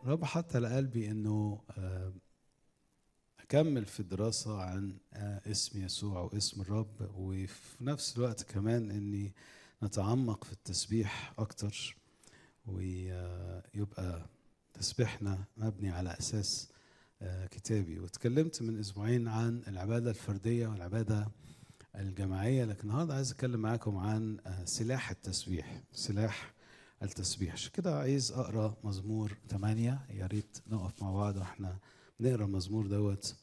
رب حط على قلبي انه آه، اكمل في الدراسه عن آه، اسم يسوع واسم الرب وفي نفس الوقت كمان اني نتعمق في التسبيح اكتر ويبقى تسبيحنا مبني على اساس آه، كتابي واتكلمت من اسبوعين عن العباده الفرديه والعباده الجماعيه لكن النهارده عايز اتكلم معاكم عن آه، سلاح التسبيح سلاح التسبيح عشان كده عايز اقرا مزمور 8 يا ريت نقف مع بعض واحنا نقرا المزمور دوت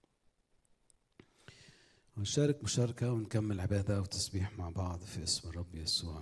ونشارك مشاركة ونكمل عبادة وتسبيح مع بعض في اسم الرب يسوع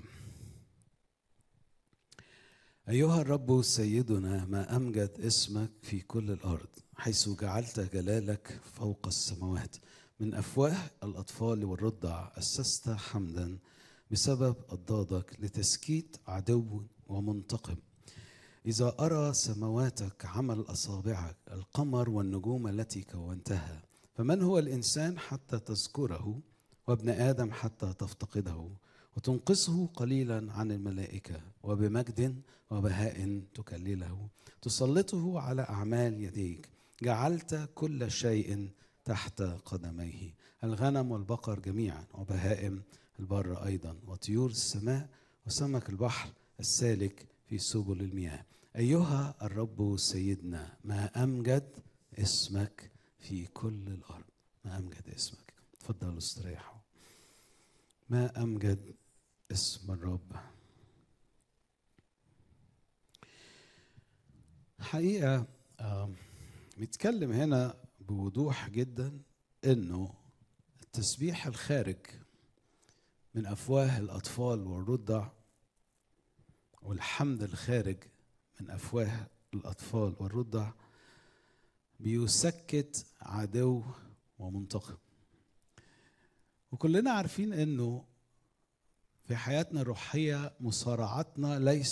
أيها الرب سيدنا ما أمجد اسمك في كل الأرض حيث جعلت جلالك فوق السماوات من أفواه الأطفال والرضع أسست حمدا بسبب أضدادك لتسكيت عدو ومنتقم إذا أرى سمواتك عمل أصابعك القمر والنجوم التي كونتها فمن هو الإنسان حتى تذكره وابن آدم حتى تفتقده وتنقصه قليلا عن الملائكة وبمجد وبهاء تكلله تسلطه على أعمال يديك جعلت كل شيء تحت قدميه الغنم والبقر جميعا وبهائم البر أيضا وطيور السماء وسمك البحر السالك في سبل المياه أيها الرب سيدنا ما أمجد اسمك في كل الأرض ما أمجد اسمك تفضلوا استريحوا ما أمجد اسم الرب حقيقة آم، بيتكلم هنا بوضوح جدا انه التسبيح الخارج من افواه الاطفال والرضع والحمد الخارج من افواه الاطفال والرضع بيسكت عدو ومنتقم وكلنا عارفين انه في حياتنا الروحيه مصارعتنا ليس